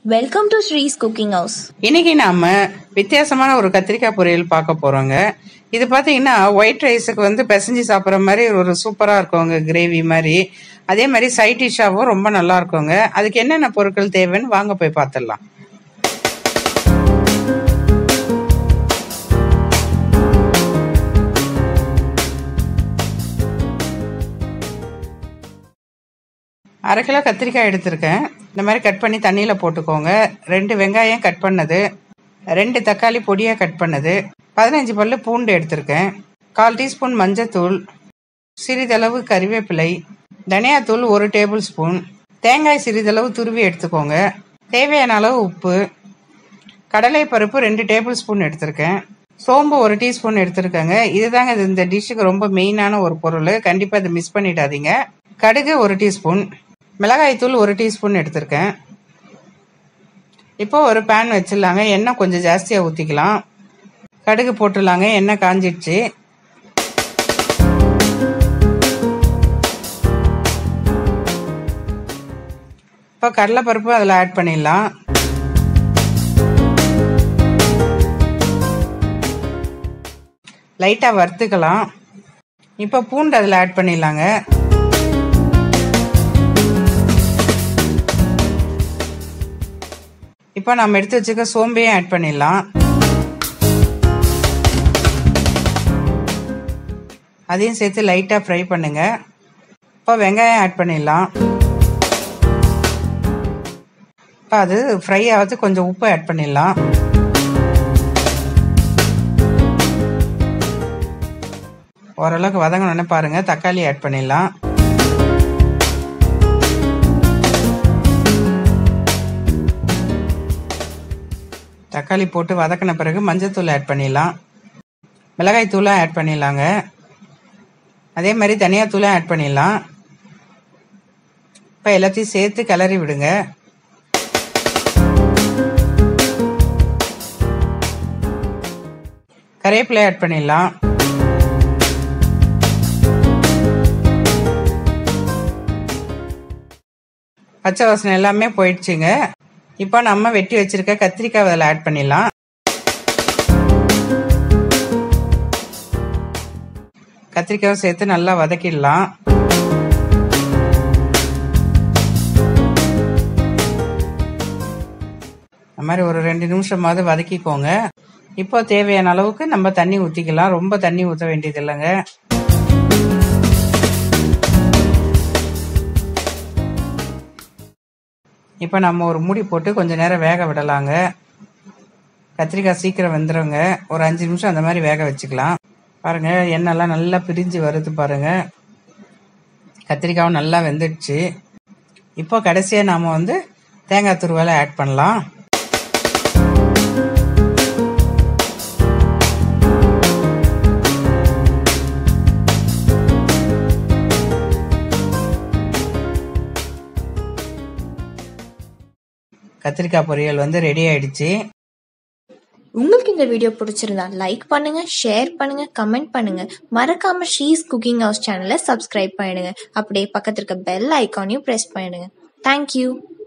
welcome to Sree's cooking house இன்னைக்கு நாம வித்தியாசமான ஒரு கத்திரிக்காய் பொரியல் பார்க்க போறோங்க இது பார்த்தீங்கன்னா ஒயிட் ரைஸுக்கு வந்து பிசைஞ்சு சாப்பிட்ற மாதிரி ஒரு சூப்பராக இருக்குங்க கிரேவி மாதிரி அதே மாதிரி சைட் டிஷ்ஷாகவும் ரொம்ப நல்லா இருக்குங்க அதுக்கு என்னென்ன பொருட்கள் தேவைன்னு வாங்க போய் பார்த்துடலாம் அரை கிலோ கத்திரிக்காய் எடுத்திருக்கேன் இந்த மாதிரி கட் பண்ணி தண்ணியில் போட்டுக்கோங்க ரெண்டு வெங்காயம் கட் பண்ணது ரெண்டு தக்காளி பொடியாக கட் பண்ணது பதினஞ்சு பல்லு பூண்டு எடுத்திருக்கேன் கால் டீஸ்பூன் மஞ்சத்தூள் சிறிதளவு கறிவேப்பிலை தனியாத்தூள் ஒரு டேபிள் ஸ்பூன் தேங்காய் சிறிதளவு துருவி எடுத்துக்கோங்க தேவையான அளவு உப்பு கடலை பருப்பு ரெண்டு டேபிள் ஸ்பூன் எடுத்திருக்கேன் சோம்பு ஒரு டீஸ்பூன் எடுத்திருக்கேங்க இதுதாங்க இது இந்த டிஷ்ஷுக்கு ரொம்ப மெயினான ஒரு பொருள் கண்டிப்பாக இதை மிஸ் பண்ணிடாதீங்க கடுகு ஒரு டீஸ்பூன் மிளகாய்த்தூள் ஒரு டீஸ்பூன் எடுத்திருக்கேன் இப்போ ஒரு பேன் வச்சிடலாங்க எண்ணெய் கொஞ்சம் ஜாஸ்தியாக ஊற்றிக்கலாம் கடுகு போட்டுடலாங்க எண்ணெய் காஞ்சிடுச்சு இப்போ கடலைப்பருப்பு அதில் ஆட் பண்ணிடலாம் லைட்டாக வறுத்துக்கலாம் இப்போ பூண்டு அதில் ஆட் பண்ணிடலாங்க இப்போ நம்ம எடுத்து வச்சுக்க சோம்பையும் ஆட் பண்ணிடலாம் அதையும் சேர்த்து லைட்டாக ஃப்ரை பண்ணுங்க இப்போ வெங்காயம் ஆட் பண்ணிடலாம் இப்போ அது ஃப்ரை ஆகிறது கொஞ்சம் உப்பு ஆட் பண்ணிடலாம் ஓரளவுக்கு வதங்கணுன்னு பாருங்க தக்காளி ஆட் பண்ணிடலாம் தக்காளி போட்டு வதக்கின பிறகு மஞ்சத்தூள் ஆட் பண்ணிடலாம் மிளகாய் தூளும் ஆட் பண்ணிடலாங்க அதே மாதிரி தனியாத்தூளும் ஆட் பண்ணிடலாம் இப்போ எல்லாத்தையும் சேர்த்து கிளறி விடுங்க கருவேப்பிலை ஆட் பண்ணிடலாம் பச்சை வாசனை எல்லாமே போயிடுச்சுங்க இப்போ நம்ம வெட்டி வச்சிருக்க கத்திரிக்காய் அதில் ஆட் பண்ணிடலாம் கத்திரிக்காவை சேர்த்து நல்லா வதக்கிடலாம் இந்த மாதிரி ஒரு ரெண்டு நிமிஷமாவது வதக்கிக்கோங்க இப்போ தேவையான அளவுக்கு நம்ம தண்ணி ஊற்றிக்கலாம் ரொம்ப தண்ணி ஊற்ற வேண்டியது இல்லைங்க இப்போ நம்ம ஒரு மூடி போட்டு கொஞ்ச நேரம் வேக விடலாங்க கத்திரிக்காய் சீக்கிரம் வெந்துருங்க ஒரு அஞ்சு நிமிஷம் அந்த மாதிரி வேக வச்சுக்கலாம் பாருங்க எண்ணெய்லாம் நல்லா பிரிஞ்சு வருது பாருங்க கத்திரிக்காவும் நல்லா வெந்துடுச்சு இப்போ கடைசியாக நாம் வந்து தேங்காய் துருவலை ஆட் பண்ணலாம் கத்திரிக்காய் பொரியல் வந்து ரெடி ஆயிடுச்சு உங்களுக்கு இந்த வீடியோ பிடிச்சிருந்தா லைக் பண்ணுங்க ஷேர் பண்ணுங்க கமெண்ட் பண்ணுங்க மறக்காம ஷீஸ் குக்கிங் ஹவுஸ் சேனலை சப்ஸ்கிரைப் பண்ணிடுங்க அப்படியே பக்கத்துல இருக்க பெல் ஐக்கானையும் ப்ரெஸ் பண்ணிடுங்க தேங்க்யூ